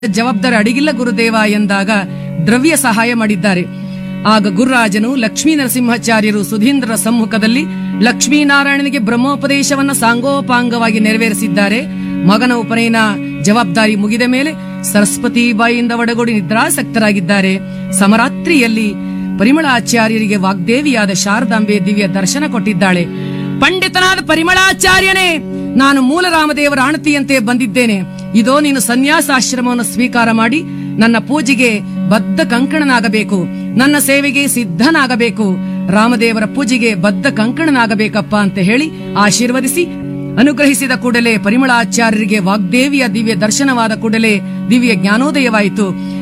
ಜವಾಬ್ದಾರಿ ಅಡಿಗಿಲ್ಲ ಗುರುದೇವ ಎಂದಾಗ ದ್ರವ್ಯ ಸಹಾಯ ಮಾಡಿದ್ದಾರೆ ಆಗ ಗುರುರಾಜನು ಲಕ್ಷ್ಮೀ ನರಸಿಂಹಾಚಾರ್ಯರು ಸುಧೀಂದ್ರರ ಸಮ್ಮುಖದಲ್ಲಿ ಲಕ್ಷ್ಮೀನಾರಾಯಣನಿಗೆ ಬ್ರಹ್ಮೋಪದೇಶವನ್ನ ಸಾಂಗೋಪಾಂಗವಾಗಿ ನೆರವೇರಿಸಿದ್ದಾರೆ ಮಗನ ಉಪನಯನ ಜವಾಬ್ದಾರಿ ಮುಗಿದ ಮೇಲೆ ಸರಸ್ವತಿ ಬಾಯಿಯಿಂದ ಒಡಗೂಡಿ ನಿದ್ರಾಸಕ್ತರಾಗಿದ್ದಾರೆ ಸಮರಾತ್ರಿಯಲ್ಲಿ ಪರಿಮಳಾಚಾರ್ಯರಿಗೆ ವಾಗ್ದೇವಿಯಾದ ಶಾರದಾಂಬೆ ದಿವ್ಯ ದರ್ಶನ ಕೊಟ್ಟಿದ್ದಾಳೆ ಪಂಡಿತನಾದ ಪರಿಮಳಾಚಾರ್ಯನೇ ನಾನು ಮೂಲ ರಾಮದೇವರ ಆಣತಿಯಂತೆ ಬಂದಿದ್ದೇನೆ ಇದೋ ನೀನು ಸನ್ಯಾಸಾಶ್ರಮವನ್ನು ಸ್ವೀಕಾರ ಮಾಡಿ ನನ್ನ ಪೂಜೆಗೆ ಬದ್ಧ ಕಂಕಣನಾಗಬೇಕು ನನ್ನ ಸೇವೆಗೆ ಸಿದ್ಧನಾಗಬೇಕು ರಾಮದೇವರ ಪೂಜೆಗೆ ಬದ್ಧ ಕಂಕಣನಾಗಬೇಕಪ್ಪ ಅಂತ ಹೇಳಿ ಆಶೀರ್ವದಿಸಿ ಅನುಗ್ರಹಿಸಿದ ಕೂಡಲೇ ಪರಿಮಳಾಚಾರ್ಯರಿಗೆ ವಾಗ್ದೇವಿಯ ದಿವ್ಯ ದರ್ಶನವಾದ ಕೂಡಲೇ ದಿವ್ಯ ಜ್ಞಾನೋದಯವಾಯಿತು